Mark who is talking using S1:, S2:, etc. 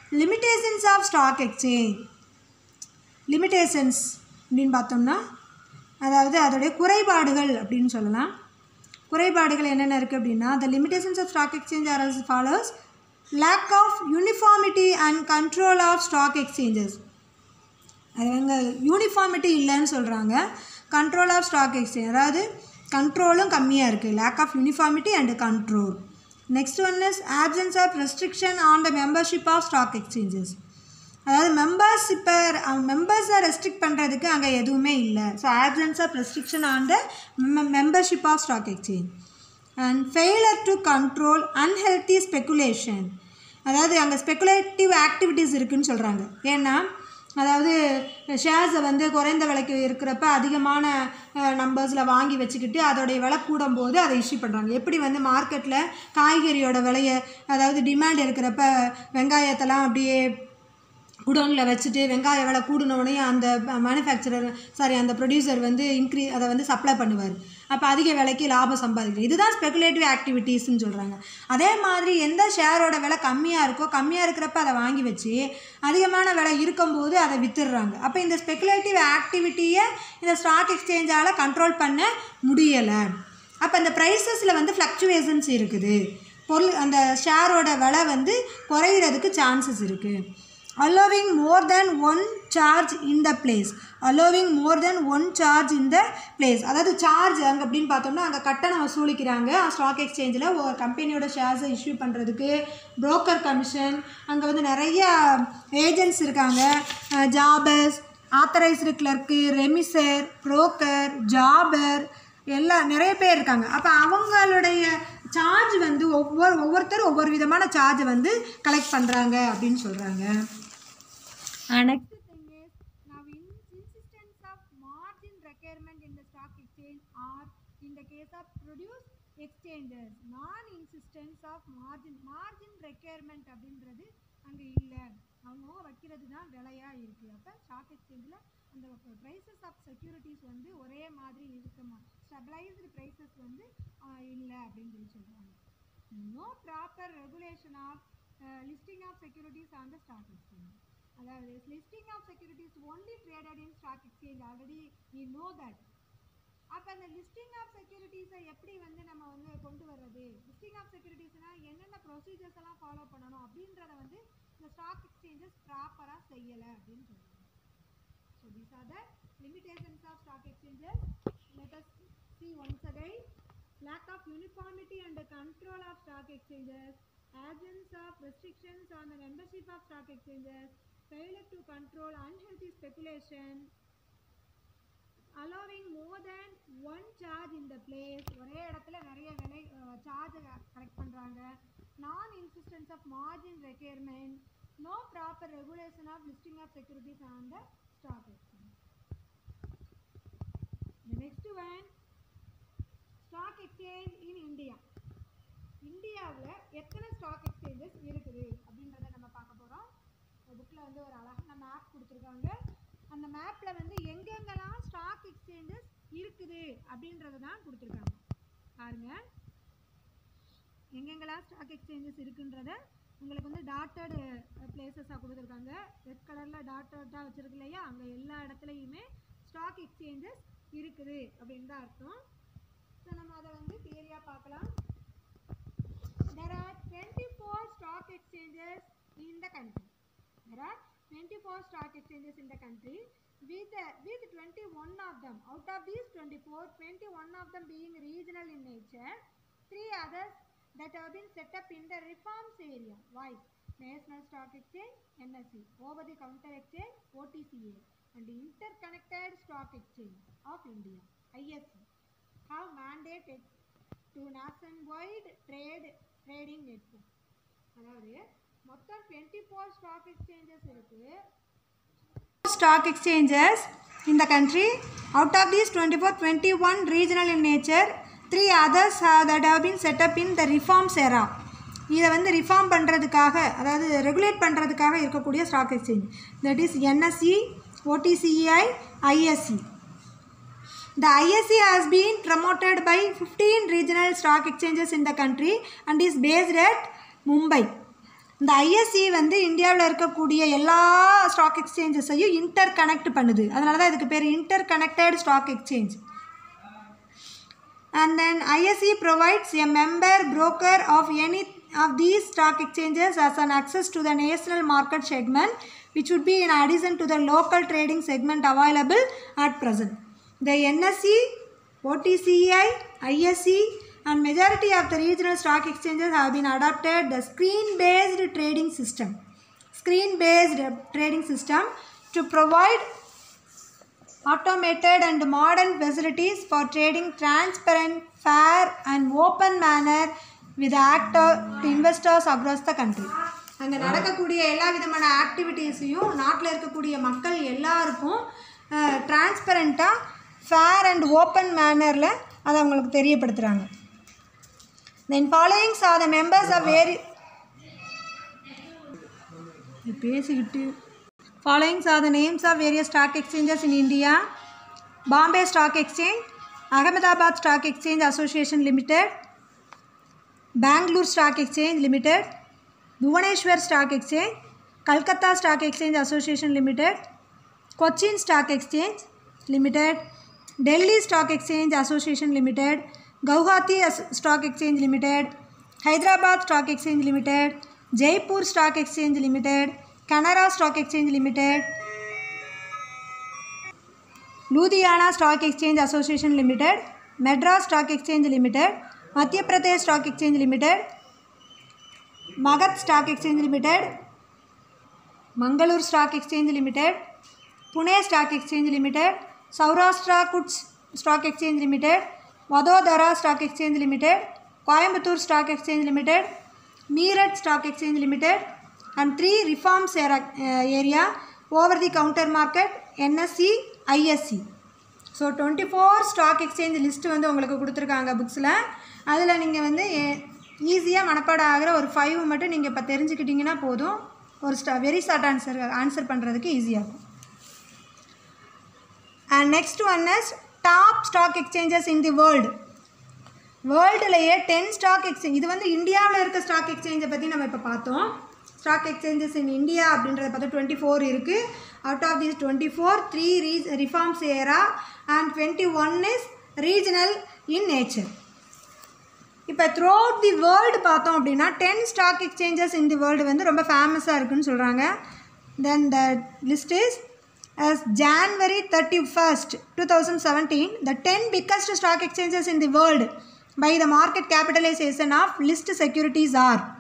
S1: Limitations of stock exchange limitations அப்படின்னு பார்த்தோம்னா அதாவது அதோடைய குறைபாடுகள் அப்படின்னு சொல்லலாம் குறைபாடுகள் என்னென்ன இருக்குது அப்படின்னா the limitations of stock exchange are as follows lack of uniformity and control of stock exchanges அது வந்து யூனிஃபார்மிட்டி இல்லைன்னு சொல்கிறாங்க கண்ட்ரோல் ஆஃப் ஸ்டாக் எக்ஸ்சேஞ்ச் அதாவது கண்ட்ரோலும் கம்மியாக இருக்குது lack of uniformity and control next one is options of restriction on the membership of stock exchanges அதாவது members இப்போ மெம்பர்ஸை ரெஸ்ட்ரிக்ட் பண்ணுறதுக்கு அங்கே எதுவுமே இல்லை so options of restriction on the membership of stock exchange and failure to control unhealthy speculation அதாவது அங்கே speculative activities இருக்குன்னு சொல்கிறாங்க ஏன்னா அதாவது ஷேர்ஸை வந்து குறைந்த விலைக்கு இருக்கிறப்ப அதிகமான நம்பர்ஸில் வாங்கி வச்சுக்கிட்டு அதோடைய விலை கூடும்போது அதை இஷ்யூ பண்ணுறாங்க எப்படி வந்து மார்க்கெட்டில் காய்கறியோட விலையை அதாவது டிமாண்ட் இருக்கிறப்ப வெங்காயத்தெல்லாம் அப்படியே குடோனில் வச்சுட்டு வெங்காய விலை கூடினோடனே அந்த மேனுஃபேக்சரர் சாரி அந்த ப்ரொடியூசர் வந்து இன்க்ரீ அதை வந்து சப்ளை பண்ணுவார் அப்போ அதிக விலைக்கு லாபம் சம்பாதிக்கிறது இதுதான் ஸ்பெகுலேட்டிவ் ஆக்டிவிட்டீஸ்னு சொல்கிறாங்க அதே மாதிரி எந்த ஷேரோட விலை கம்மியாக இருக்கோ கம்மியாக இருக்கிறப்ப அதை வாங்கி வச்சு அதிகமான விலை இருக்கும்போது அதை வித்துடுறாங்க அப்போ இந்த ஸ்பெகுலேட்டிவ் ஆக்டிவிட்டியை இந்த ஸ்டாக் எக்ஸ்சேஞ்சால் கண்ட்ரோல் பண்ண முடியலை அப்போ இந்த ப்ரைஸஸில் வந்து ஃப்ளக்சுவேஷன்ஸ் இருக்குது பொருள் அந்த ஷேரோட விலை வந்து குறையிறதுக்கு சான்சஸ் இருக்குது allowing more than one charge in the place allowing more than one charge in the place அதாவது சார்ஜ் அங்கே அப்படின்னு பார்த்தோம்னா அங்கே கட்டணம் வசூலிக்கிறாங்க ஸ்டாக் எக்ஸ்சேஞ்சில் ஒரு கம்பெனியோட ஷேர்ஸை இஷ்யூ பண்ணுறதுக்கு broker கமிஷன் அங்கே வந்து நிறைய ஏஜென்ட்ஸ் இருக்காங்க jobbers authorised clerk remisier broker jobber எல்லாம் நிறைய பேர் இருக்காங்க அப்போ அவங்களுடைய சார்ஜ் வந்து ஒவ்வொரு ஒவ்வொருத்தரும் ஒவ்வொரு விதமான சார்ஜை வந்து கலெக்ட் பண்ணுறாங்க அப்படின்னு சொல்கிறாங்க next
S2: thing is now in insistence of margin requirement in the stock exchange or in the case of produce exchanges non insistence of margin margin requirement அப்படின்றது அங்கே இல்லை அவங்க வைக்கிறது தான் விலையாக இருக்குது அப்போ ஸ்டாக் எக்ஸ்சேஞ்சில் அந்த ப்ரைஸஸ் ஆஃப் செக்யூரிட்டிஸ் வந்து ஒரே மாதிரி இருக்குமா ஸ்டெபிளைஸ்டு ப்ரைஸஸ் வந்து இல்லை அப்படின்னு சொல்லி சொல்கிறாங்க no proper regulation of listing of securities on the stock exchange அதாவது listing of securities only traded in stock exchange already we know that அப்போ அந்த லிஸ்டிங் ஆஃப் செக்யூரிட்டிஸை எப்படி வந்து நம்ம வந்து கொண்டு வர்றது லிஸ்டிங் ஆஃப் செக்யூரிட்டிஸ்னால் என்னென்ன ப்ரொசீஜர்ஸ் எல்லாம் ஃபாலோ பண்ணணும் அப்படின்றத வந்து இந்த ஸ்டாக் எக்ஸ்சேஞ்சஸ் ப்ராப்பராக செய்யலை அப்படின்னு சொல்கிறாங்க so these are the limitations of stock exchanges let us see once again lack of uniformity and the control of stock exchanges absence of restrictions on the membership of stock exchanges failure to control unhealthy speculation allowing more than one charge in the place ஒரே இடத்துல நிறைய விலை charge collect பண்ணுறாங்க non insistence of margin requirement no proper regulation of listing of securities on the stock exchange The next one, stock exchange in India. இந்தியாவில் எத்தனை stock exchanges இருக்குது அப்படின்றத நம்ம பார்க்க போகிறோம் புக்கில் வந்து ஒரு அழகான மேப் கொடுத்துருக்காங்க அந்த மேப்பில் வந்து எங்கெங்கெல்லாம் ஸ்டாக் எக்ஸ்சேஞ்சஸ் இருக்குது அப்படின்றத தான் கொடுத்துருக்காங்க பாருங்க எங்கெங்கெல்லாம் ஸ்டாக் எக்ஸ்சேஞ்சஸ் இருக்குன்றத உங்களுக்கு வந்து டாட்டட் பிளேசஸாக கொடுத்துருக்காங்க ரெட் கலரில் டாட்டடாக வச்சுருக்கு இல்லையா அங்கே எல்லா இடத்துலையுமே ஸ்டாக் எக்ஸ்சேஞ்சஸ் இருக்குது அப்படின்னு தான் அர்த்தம் ஸோ நம்ம அதை வந்து கிளியராக பார்க்கலாம் there are 24 stock exchanges in the country there are 24 stock exchanges in the country with the, with 21 of them out of these 24 21 of them being regional in nature three others that have been set up in the reforms area why national stock exchange nse over the counter exchange otca and interconnected stock exchange of india isc have mandated to nationwide trade trading network அதாவது மொத்தம் twenty four stock exchanges இருக்குது
S1: stock exchanges in the country. Out of these 24, 21 regional in nature, three others have, that have been set up in the reforms era. இதை வந்து reform பண்ணுறதுக்காக அதாவது regulate பண்ணுறதுக்காக இருக்கக்கூடிய stock exchange that is NSC OTCI ISC The ISE has been promoted by 15 regional stock exchanges in the country and is based at Mumbai. இந்த ISC வந்து இந்தியாவில் இருக்கக்கூடிய எல்லா ஸ்டாக் எக்ஸ்சேஞ்சஸையும் இன்டர் கனெக்ட் பண்ணுது அதனால தான் இதுக்கு பேர் interconnected stock exchange and then ISE provides a member broker of any of these stock exchanges as an access to the national market segment which would be in addition to the local trading segment available at present. The NSE, OTCEI, ISE and majority of the regional stock exchanges have been adopted the screen based trading system. Screen based trading system to provide automated and modern facilities for trading transparent, fair and open manner with actor to investors across the country. அங்கே நடக்கக்கூடிய எல்லா விதமான ஆக்டிவிட்டீஸையும் நாட்டில் இருக்கக்கூடிய மக்கள் எல்லாருக்கும் டிரான்ஸ்பரண்ட்டாக fair and open மேனரில் அதை அவங்களுக்கு தெரியப்படுத்துகிறாங்க then followings are the members of very பேசிக்கிட்டு Followings are the names of various stock exchanges in India. Bombay Stock Exchange, Ahmedabad Stock Exchange Association Limited, Bangalore Stock Exchange Limited, Bhuvaneshwar Stock Exchange, Calcutta Stock Exchange Association Limited, Cochin Stock Exchange Limited, Delhi Stock Exchange Association Limited, Guwahati As- Stock Exchange Limited, Hyderabad Stock Exchange Limited, Jaipur Stock Exchange Limited, Canara Stock Exchange Limited, Ludhiana Stock Exchange Association Limited, Madras Stock Exchange Limited, Madhya Pradesh Stock Exchange Limited, Magadh Stock Exchange Limited, Mangalore Stock Exchange Limited, Pune Stock Exchange Limited, Saurashtra Goods Stock Exchange Limited, Vadodara Stock Exchange Limited, Coimbatore Stock Exchange Limited, Meerut Stock Exchange Limited, and three reforms era- uh, area over the counter market NSE, ISE. So twenty four stock exchange list வந்து உங்களுக்கு கொடுத்துருக்காங்க புக்ஸில் அதில் நீங்கள் வந்து ஈஸியாக மனப்பாடம் ஆகிற ஒரு ஃபைவ் மட்டும் நீங்கள் இப்போ தெரிஞ்சுக்கிட்டிங்கன்னா போதும் ஒரு ஸ்டா வெரி ஷார்ட் ஆன்சர் ஆன்சர் பண்ணுறதுக்கு ஈஸியாக இருக்கும் and next one is top stock exchanges in the world வேர்ல்டுலேயே டென் ஸ்டாக் எக்ஸ்சேஞ்ச் இது வந்து இந்தியாவில் இருக்க ஸ்டாக் எக்ஸ்சேஞ்சை பற்றி நம்ம இப்போ பார்த்தோம் ஸ்டாக் எக்ஸ்சேஞ்சஸ் இன் இந்தியா அப்படின்றத பார்த்தா டுவெண்ட்டி ஃபோர் இருக்குது out of these twenty four three ரீஸ் reforms era and twenty one is regional in nature இப்போ த்ரூ அவுட் தி வேர்ல்டு பார்த்தோம் அப்படின்னா ten stock exchanges in the world வந்து ரொம்ப ஃபேமஸாக இருக்குன்னு சொல்கிறாங்க then the list is as January 31st, 2017, the 10 biggest stock exchanges in the world by the market capitalization of list securities are